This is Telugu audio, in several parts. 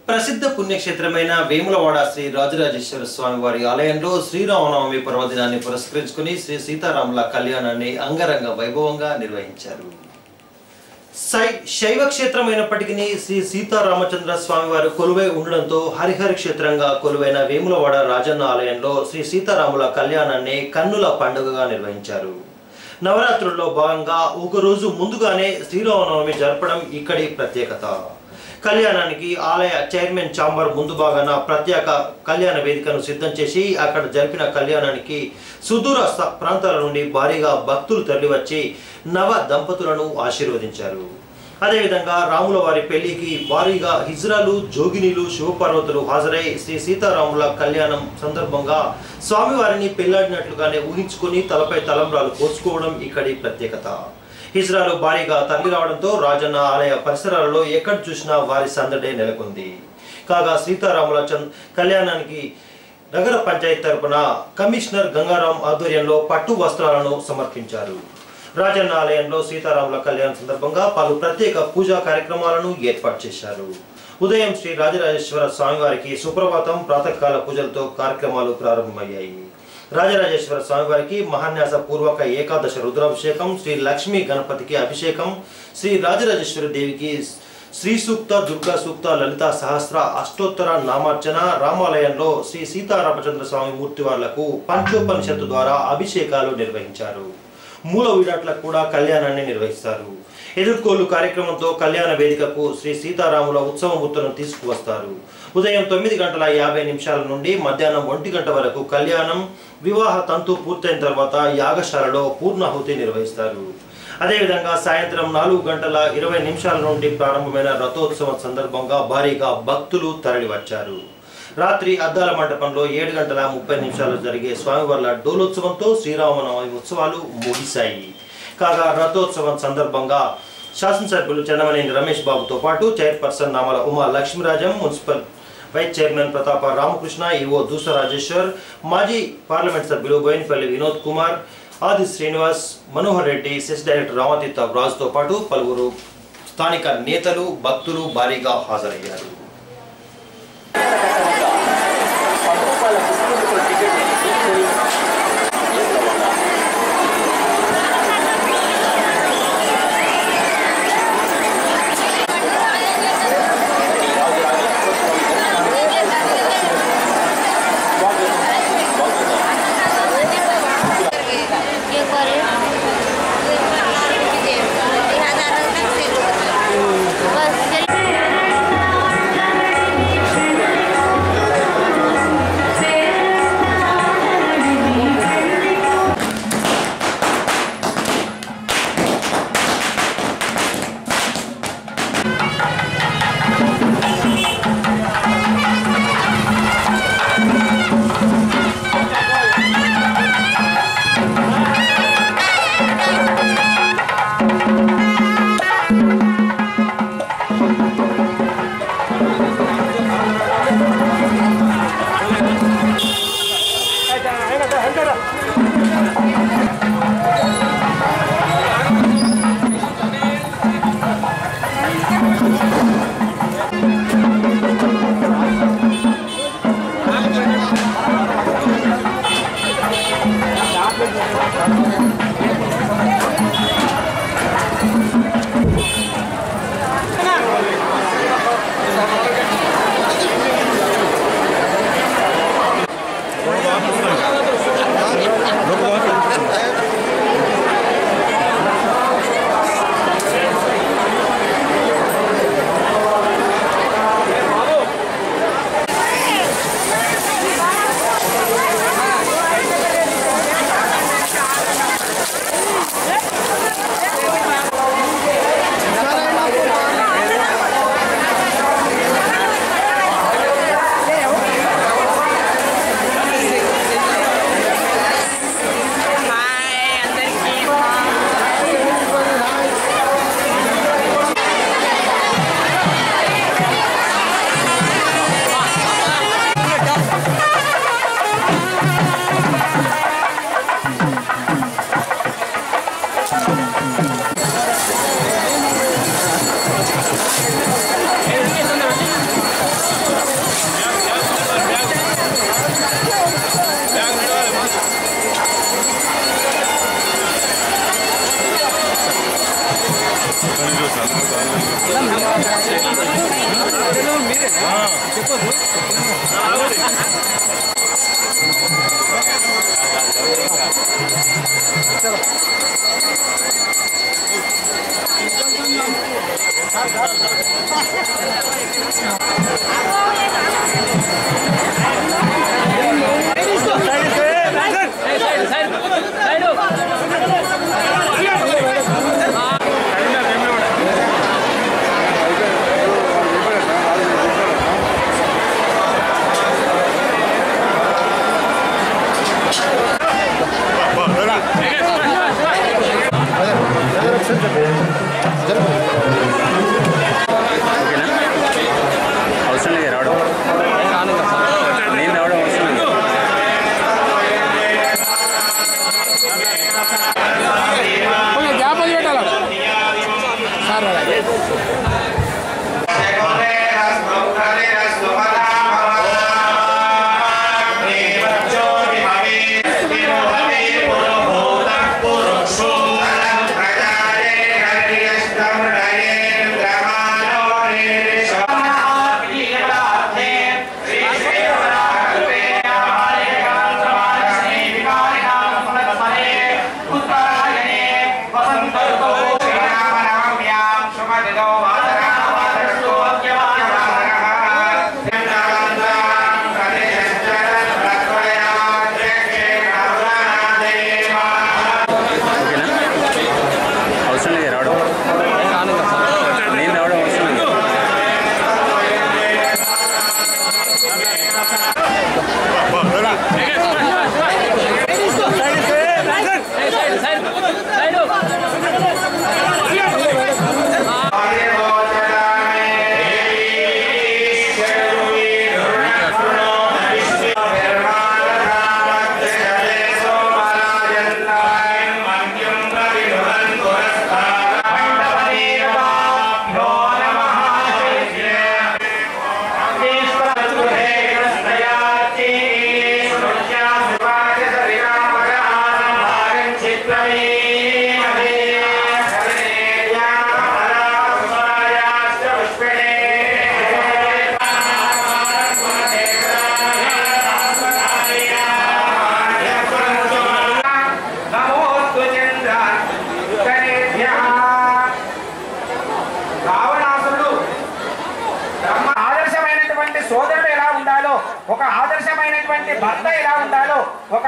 ప్రసిద్ధ పుణ్యక్షేత్రమైన వేములవాడ శ్రీ రాజరాజేశ్వర స్వామి వారి ఆలయంలో శ్రీరామనవమి పర్వదినాన్ని పురస్కరించుకుని శ్రీ సీతారాముల కళ్యాణాన్ని అంగరంగ వైభవంగా నిర్వహించారు సై శైవ క్షేత్రమైనప్పటికీ శ్రీ సీతారామచంద్ర స్వామి వారు కొలువై ఉండడంతో హరిహర క్షేత్రంగా కొలువైన వేములవాడ రాజన్న ఆలయంలో శ్రీ సీతారాముల కళ్యాణాన్ని కన్నుల పండుగగా నిర్వహించారు నవరాత్రుల్లో భాగంగా ఒక రోజు ముందుగానే శ్రీరామనవమి జరపడం ఇక్కడి ప్రత్యేకత కళ్యాణానికి ఆలయ చైర్మన్ చాంబర్ ముందు భాగాన ప్రత్యేక కళ్యాణ వేదికను సిద్ధం చేసి అక్కడ జరిపిన కళ్యాణానికి సుదూర స- ప్రాంతాల నుండి భారీగా భక్తులు తరలివచ్చి నవ దంపతులను ఆశీర్వదించారు అదేవిధంగా రాముల వారి పెళ్లికి భారీగా హిజ్రాలు జోగినీలు శివపార్వతులు హాజరై శ్రీ సీతారాముల కళ్యాణం సందర్భంగా స్వామివారిని పెళ్లాడినట్లుగానే ఊహించుకొని తలపై తలంబ్రాలు పోసుకోవడం ఇక్కడి ప్రత్యేకత హిజ్రాలు భారీగా తరలి రావడంతో రాజన్న ఆలయ పరిసరాలలో ఎక్కడ చూసినా వారి సందడే నెలకొంది కాగా సీతారాముల చంద్ కళ్యాణానికి నగర పంచాయతీ తరపున కమిషనర్ గంగారాం ఆధ్వర్యంలో పట్టు వస్త్రాలను సమర్పించారు రాజన్న ఆలయంలో సీతారాముల కళ్యాణం సందర్భంగా పలు ప్రత్యేక పూజా కార్యక్రమాలను ఏర్పాటు చేశారు ఉదయం శ్రీ రాజరాజేశ్వర స్వామివారికి సుప్రభాతం ప్రాతకాల పూజలతో కార్యక్రమాలు ప్రారంభమయ్యాయి రాజరాజేశ్వర స్వామివారికి మహాన్యాస పూర్వక ఏకాదశ రుద్రాభిషేకం శ్రీ లక్ష్మీ గణపతికి అభిషేకం శ్రీ రాజరాజేశ్వరి దేవికి శ్రీ సూక్త దుర్గా సూక్త లలిత సహస్ర అష్టోత్తర నామార్చన రామాలయంలో శ్రీ సీతారామచంద్ర స్వామి మూర్తి వార్లకు పంచోపనిషత్తు ద్వారా అభిషేకాలు నిర్వహించారు మూల విరాట్లకు కూడా కళ్యాణాన్ని నిర్వహిస్తారు ఎదుర్కోలు కార్యక్రమంతో కళ్యాణ వేదికకు శ్రీ సీతారాముల ఉత్సవమూర్తులను తీసుకువస్తారు ఉదయం తొమ్మిది గంటల యాభై నిమిషాల నుండి మధ్యాహ్నం ఒంటి గంట వరకు కళ్యాణం వివాహ తంతు పూర్తయిన తర్వాత యాగశాలలో పూర్ణాహుతి నిర్వహిస్తారు అదేవిధంగా సాయంత్రం నాలుగు గంటల ఇరవై నిమిషాల నుండి ప్రారంభమైన రథోత్సవం సందర్భంగా భారీగా భక్తులు తరలివచ్చారు రాత్రి అద్దాల మండపంలో ఏడు గంటల ముప్పై నిమిషాలు జరిగే స్వామివార్ల డోలోత్సవంతో శ్రీరామనవమి ఉత్సవాలు ముగిశాయి కాగా రథోత్సవం సందర్భంగా శాసనసభ్యులు చందమనేని రమేష్ బాబుతో పాటు chairperson Namala Uma Lakshmirajam municipal vice chairman Pratapa Ramakrishna EO Doosa Rajeshwar మాజీ పార్లమెంట్ సభ్యులు బోయినపల్లి వినోద్ కుమార్ ఆది శ్రీనివాస్ మనోహర్ రెడ్డి సెస్ డైరెక్టర్ రామతీర్థ రాజుతో పాటు పలువురు స్థానిక నేతలు భక్తులు భారీగా హాజరయ్యారు ये करे हजार तक से बस फिर ఓకేనా అవసరం లేదు రావడం నేను రావడం అవసరం లేదు కొంచెం గ్యాప్ అది పెట్టాలి సార్ ఓకేనా అవసరం లేదు రావడం నేను రావడం అవసరం లేదు రావణాసురుడు బ్రహ్మ ఆదర్శమైనటువంటి సోదరుడు ఎలా ఉండాలో ఒక ఆదర్శమైనటువంటి భర్త ఎలా ఉండాలో ఒక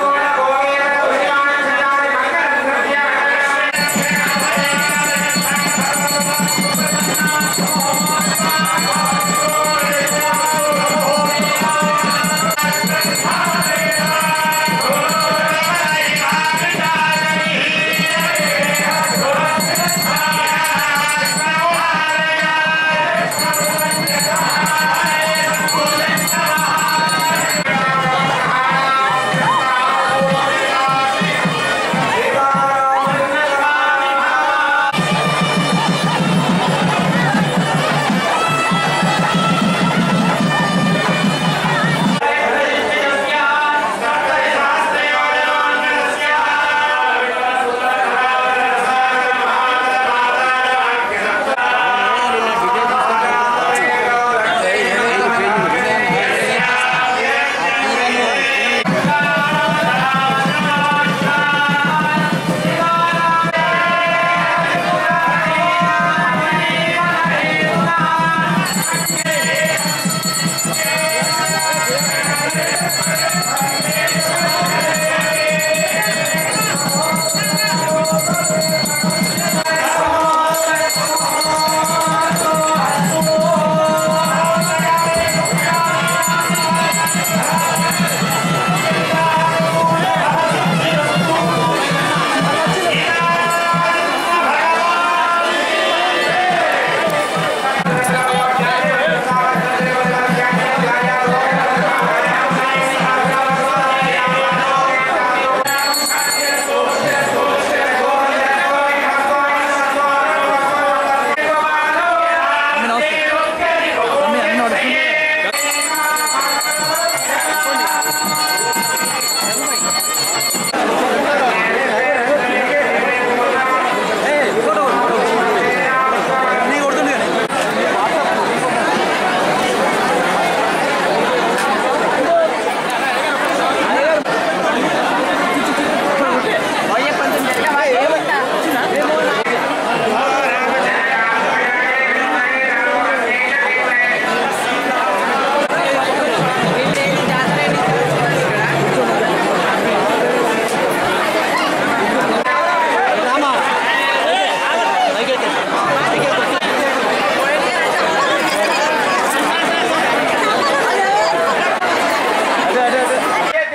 ఆదర్శమైన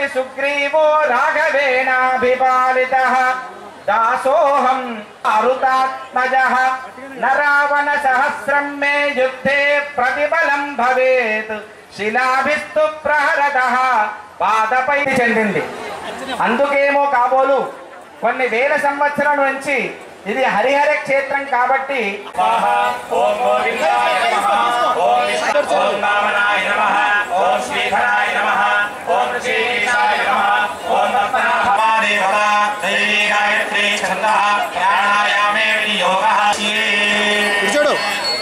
సుగ్రీవో రాఘవేణాభిపాలిత దాసోహం అరుతాత్మజ నరావణ సహస్రం మే యుద్ధే ప్రతిబలం భవేత్ శిలాభిస్తు ప్రహరత పాదపై చెందింది అందుకేమో కాబోలు కొన్ని వేల సంవత్సరాల నుంచి ఇది హరిహర క్షేత్రం కాబట్టి ఓం గోవిందాయ నమః ఓం విష్ణు ఓం వామనాయ నమః ఓం శ్రీధరాయ నమః ఓం ఋషికేశాయ నమః ఓం రత్నభవాదేవత దేవీ గాయత్రీ ఛందః ప్రాణాయామే వినియోగः చూడు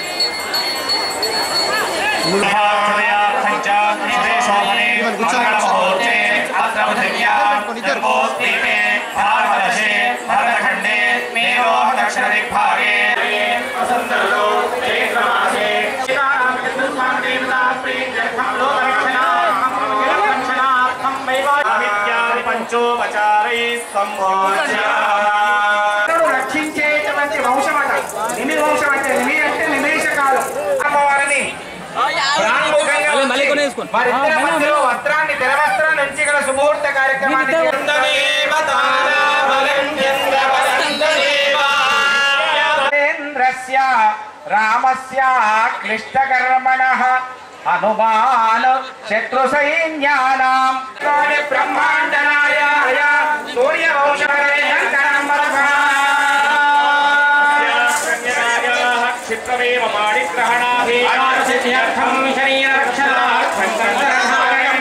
మహాప్రదయార్థం చ శ్రీశోభనే మంగళముహూర్తే అత్ర పృథివ్యాం గర్భోద్దీపే భారతదేశే భరతఖండే మేరోహ దక్షిణ దిగ్భాగే వసంతలో చైత్రమాసే పంచోపచారై సంభోజ్య రక్షించేటువంటి వంశమట నిమి వంశం అంటే నిమి అంటే నిమేషకాలం అమ్మవారిని ప్రాణముఖంగా ఉంచి వారిద్దరి మధ్యలో వస్త్రాన్ని తెరవస్త్రం నుంచి గల సుముహూర్త కార్యక్రమాన్ని ఇంద్రస్య రామస్య క్లిష్టకర్మణ హనుమాన్ శత్రు సైన్యానాం బ్రహ్మాండనాయ క్షిప్రమేవ పాణిగ్రహణాభిర్థం శరీరక్షణార్థం కందరసాగరం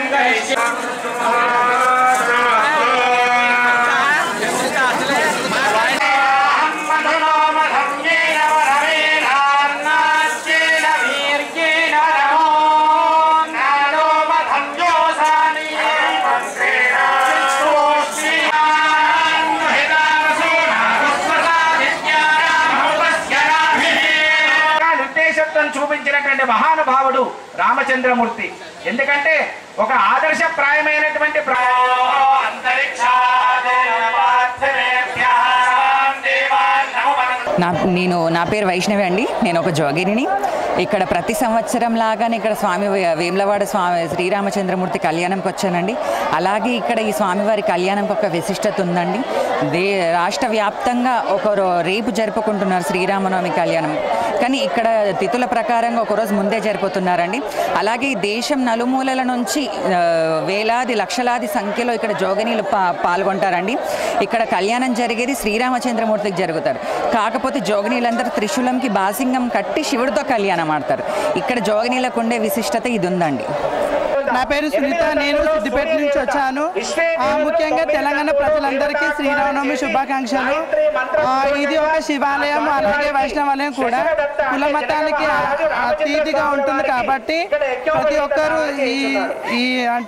నిర్దేశత్వం చూపించినటువంటి మహానుభావుడు రామచంద్రమూర్తి ఎందుకంటే ఒక ఆదర్శప్రాయమైనటువంటి ప్రా- నా నేను నా పేరు వైష్ణవి అండి నేను ఒక జోగిరిని ఇక్కడ ప్రతి సంవత్సరం లాగానే ఇక్కడ స్వామి వే- వేములవాడ స్వామి శ్రీరామచంద్రమూర్తి కళ్యాణంకి వచ్చానండి అలాగే ఇక్కడ ఈ స్వామివారి కళ్యాణంకి ఒక విశిష్టత ఉందండి దే రాష్ట్ర వ్యాప్తంగా ఒక రో- రేపు జరుపుకుంటున్నారు శ్రీరామనవమి కళ్యాణం కానీ ఇక్కడ తిథుల ప్రకారంగా ఒకరోజు ముందే జరుపుతున్నారండి అలాగే ఈ దేశం నలుమూలల నుంచి ఆ, వేలాది లక్షలాది సంఖ్యలో ఇక్కడ జోగినీలు పా పాల్గొంటారండి ఇక్కడ కళ్యాణం జరిగేది శ్రీరామచంద్రమూర్తికి జరుగుతారు కాకపోతే జోగినీలందరూ త్రిశూలంకి బాసింగం కట్టి శివుడితో కళ్యాణం ఆడతారు ఇక్కడ జోగినీలకు ఉండే విశిష్టత ఇది ఉందండి నా పేరు సునీత నేను సిద్దిపేట నుంచి వచ్చాను ఆ, ముఖ్యంగా తెలంగాణ ప్రజలందరికీ శ్రీరామనవమి శుభాకాంక్షలు ఆ, ఇది ఒక శివాలయం అలాగే వైష్ణవాలయం కూడా కుల మతానికి ఆ- అతీతిగా ఉంటుంది కాబట్టి ప్రతి ఒక్కరు ఈ ఈ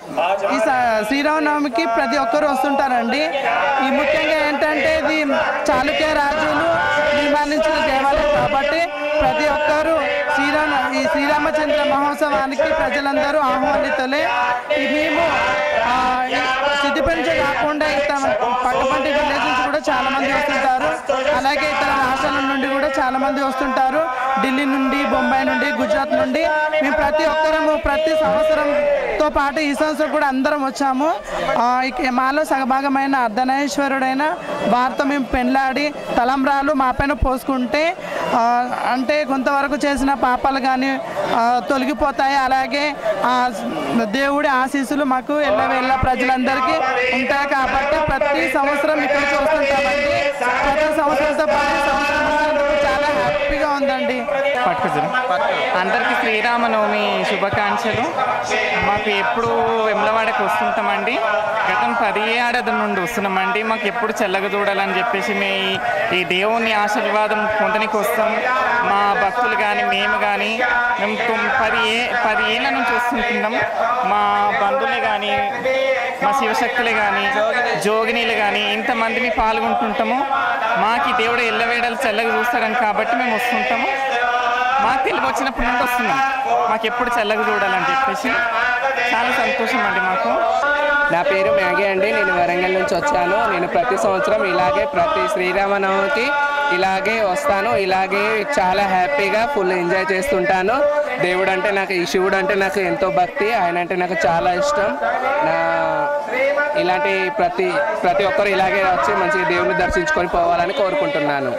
ఈ స- శ్రీరామనవమికి ప్రతి ఒక్కరు వస్తుంటారండి ఈ ముఖ్యంగా ఏంటంటే ఇది చాళుక్య రాజులు నిర్మాణించిన దేవాలయం కాబట్టి ప్రతి ఒక్కరు శ్రీరామ ఈ శ్రీరామచంద్ర మహోత్సవానికి ప్రజలందరూ ఆహ్వానితులే ఈ మేము ఆ, ఈ సిద్దిపేట నుంచి కాకుండా ఇతర పక్కపంటి విలేజ్ నుంచి కూడా చాలా మంది వస్తుంటారు అలాగే ఇతర రాష్ట్రాల నుండి కూడా చాలా మంది వస్తుంటారు ఢిల్లీ నుండి బొంబాయి నుండి గుజరాత్ నుండి మేము ప్రతి ఒక్కరము ప్రతి సంవత్సరంతో పాటు ఈ సంవత్సరం కూడా అందరం వచ్చాము ఆ, ఇక మాలో సగభాగమైన అర్ధనారీశ్వరుడైన వారితో మేము పెండ్లాడి తలంబ్రాలు మా పైన పోసుకుంటే ఆ, అంటే కొంతవరకు చేసిన పాపాలు కానీ తొలగిపోతాయి అలాగే ఆ దేవుడి ఆశీస్సులు మాకు ఎల్లవేళ్ళ ప్రజలందరికీ ఉంటాయి కాబట్టి ప్రతి సంవత్సరం ఇక్కడికి వస్తుంటామండి ప్రతి సంవత్సరంతో పాటు ఈ సంవత్సరం వచ్చినందుకు చాలా హ్యాపీగా ఉందండి పట్టుకుజరు అందరికీ శ్రీరామనవమి శుభాకాంక్షలు మాకు ఎప్పుడు వెమ్లవాడకి వస్తుంటామండి గతం పది ఏడాది నుండి వస్తున్నామండి మాకు ఎప్పుడు చల్లగా చూడాలని చెప్పేసి మే ఈ దేవుని ఆశీర్వాదం పొందనికి వస్తాం మా భక్తులు కానీ మేము కానీ మేము తొమ్- పది ఏ పది ఏళ్ళ నుంచి వస్తుంటున్నాం మా బంధువులే కానీ మా శివశక్తులే కానీ జోగినీలు కానీ ఇంతమందిని పాల్గొంటుంటాము మాకు ఈ దేవుడు ఎల్లవేడలు చల్లగా చూస్తాడని కాబట్టి మేము వస్తుంటాము మాకు తెలివి వచ్చినప్పటి నుండి వస్తున్నాం మాకు ఎప్పుడు చల్లగా చూడాలని చెప్పేసి చాలా సంతోషం అండి మాకు నా పేరు మ్యాగీ అండి నేను వరంగల్ నుంచి వచ్చాను నేను ప్రతి సంవత్సరం ఇలాగే ప్రతి శ్రీరామనవమికి ఇలాగే వస్తాను ఇలాగే చాలా హ్యాపీగా ఫుల్ ఎంజాయ్ చేస్తుంటాను దేవుడు అంటే నాకు ఈ శివుడు అంటే నాకు ఎంతో భక్తి ఆయన అంటే నాకు చాలా ఇష్టం నా ఇలాంటి ప్రతి ప్రతి ఒక్కరు ఇలాగే వచ్చి మంచిగా దేవుని దర్శించుకొని పోవాలని కోరుకుంటున్నాను